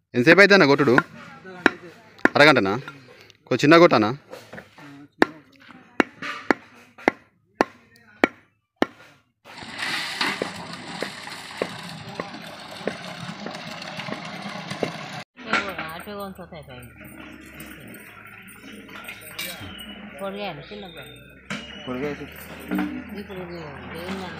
ఎంతసేపు అయితే అన్న కొట్టుడు అరగంటనా కొంచెం చిన్న కొట్టానా అటు కొంచెం అయిపోయింది పొడిగాను చిన్నగా ఇప్పుడు ఇది దేనివల్ల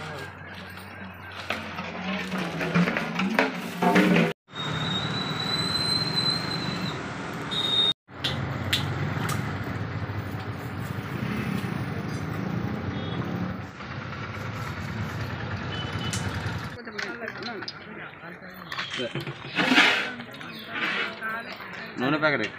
నూనె ప్యాకెట్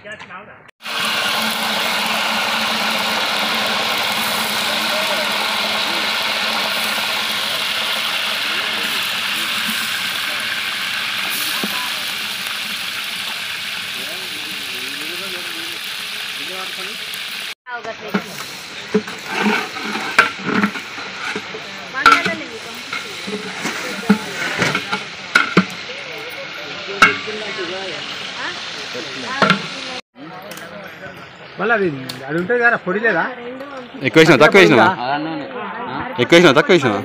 మళ్ళీ అది అది ఉంటుంది కదా పొడి లేదా ఎక్కువ వేసినావా తక్కువ వేసినావా ఎక్కువ వేసినావా తక్కువ వేసినావా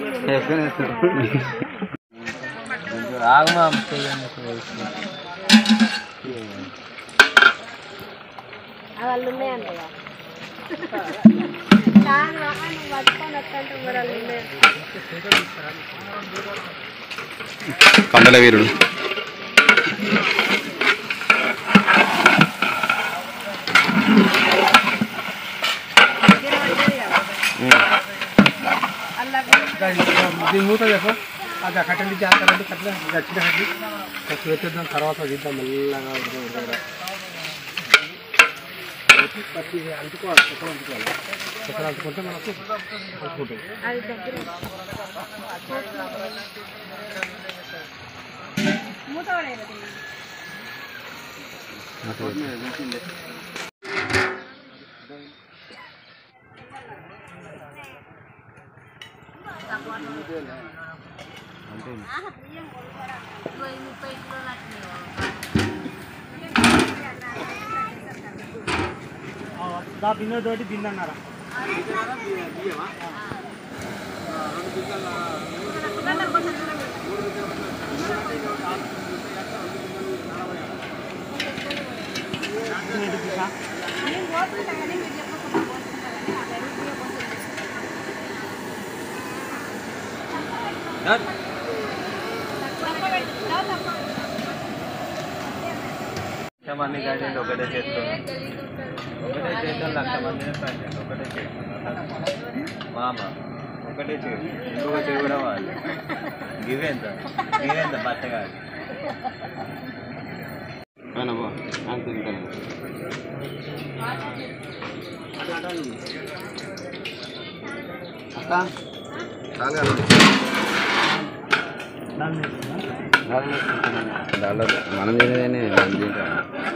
ఆగమా వాళ్ళు ఉన్నాయంటగా కాదు నువ్వు పట్టుకొని వస్తుంటే మరి వాళ్ళు ఉన్నాయి పండల వీరుడు దీని మూత చెప్పు అది ఆ కట్టెలు చేస్తారంటే కట్టెలు గచ్చిన కట్టి కొంచెం పెట్టేద్దాం తర్వాత తీద్దాం మెల్లగా ఉడక ఉడక పచ్చి అంటుకోవాలి చక్కెర అంటుకోవాలి చక్కెర అంటుకుంటే మనకు అంటుకుంటుంది అది దగ్గర మూత పడేది ముప్పై కిలోలు దా బిన్న తోటి బిన్న అన్నారా మంది కంటెంట్ ఒకటే చేస్తాం ఒకటే చేస్తాం లక్ష మంది కంటెంట్ ఒకటే చేస్తాం మామ ఒకటే చేయి ఇంకొక చేయి కూడా వాళ్ళు గివెంత గివెంత బట్టగా దాంట్లో మనం తినేదేనే మనం తింటాం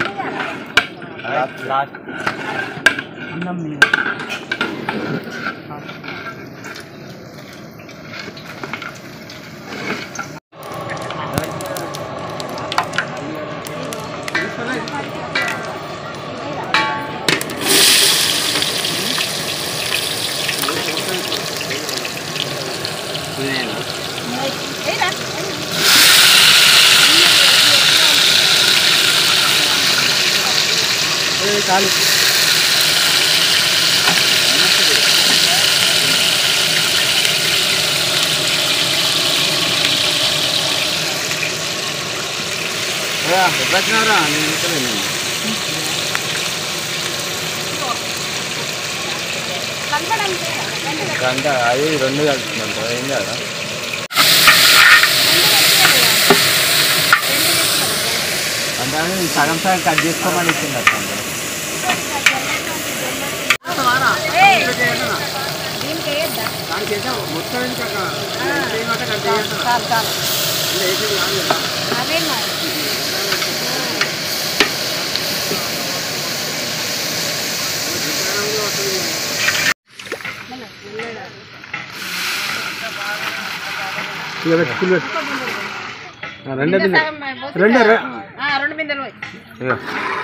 లాస్ట్ అన్నం మీద చాలు వచ్చినారా నేను ఇక్కడ గంట అది రెండు కలుపుతుందంట ఏం కదా అంటే అది సగం సగం కట్ చేసుకోమని ఇచ్చింది అట్లా దీనికి వేయద్దా దానికి వేసాం మొత్తం ఎందుకు చాలు చాలు అదే మరి పెట్టు పెట్టు రెండే ఇంకా బిందె సగం పోసి రెండే రె- ఆ, రెండు బిందెలు పోయి ఇగో.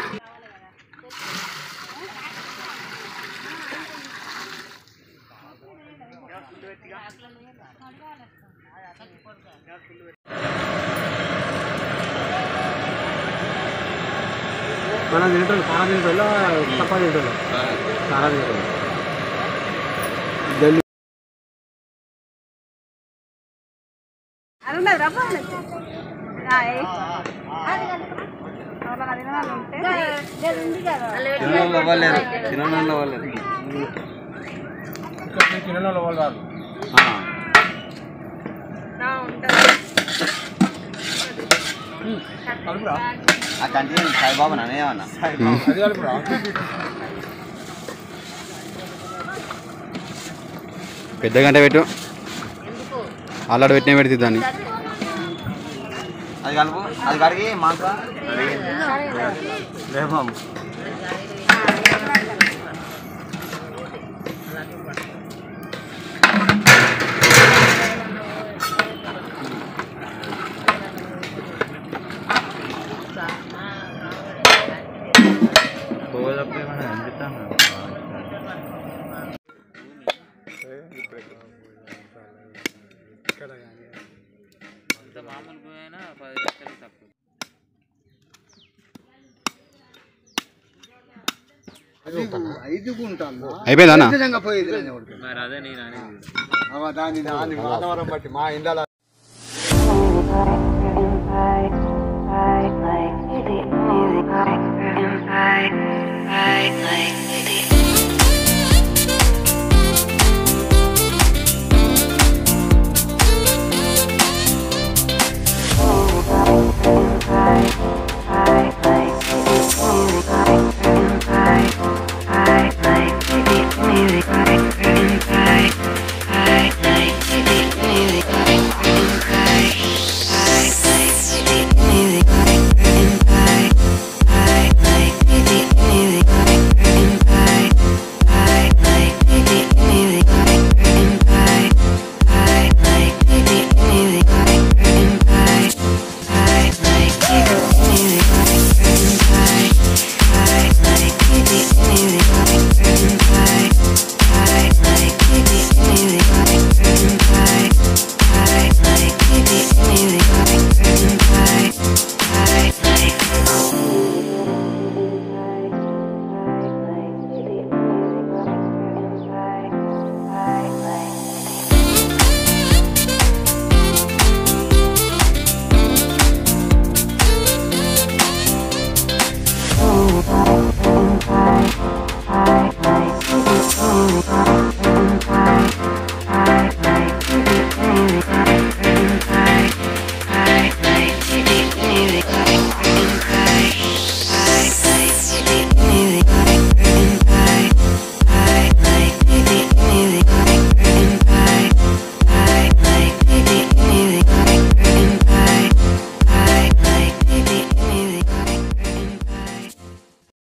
మనం తింటాం చాలా తింటాం తప్ప తింటాం చాలా తింటాం ఢిల్లీ అది ఉండదు రబ్బర్ ఉండదు. ఆ, ఏ. ఎవరైనా తినే వాళ్ళు ఉంటే ఇది ఉంది కదా. తినడంలో వాళ్ళేరు ఇక్కడ కిరణాల వాళ్ళు రాదు ఆ, ఉంటది. కలుపురా ఆ కంటిన్యూ సాయిబాబా నానేమన్నా అది కలుపురా పెద్ద గంట పెట్టు అల్లాడ పెట్టిన పెడితే దాన్ని అది కలుపు అది కడిగి మాంస రేపం అయిపోయిందా అన్న మరి అదే నేను అనేది దాని దాని వాతావరణం బట్టి మా ఇండాల ఆ,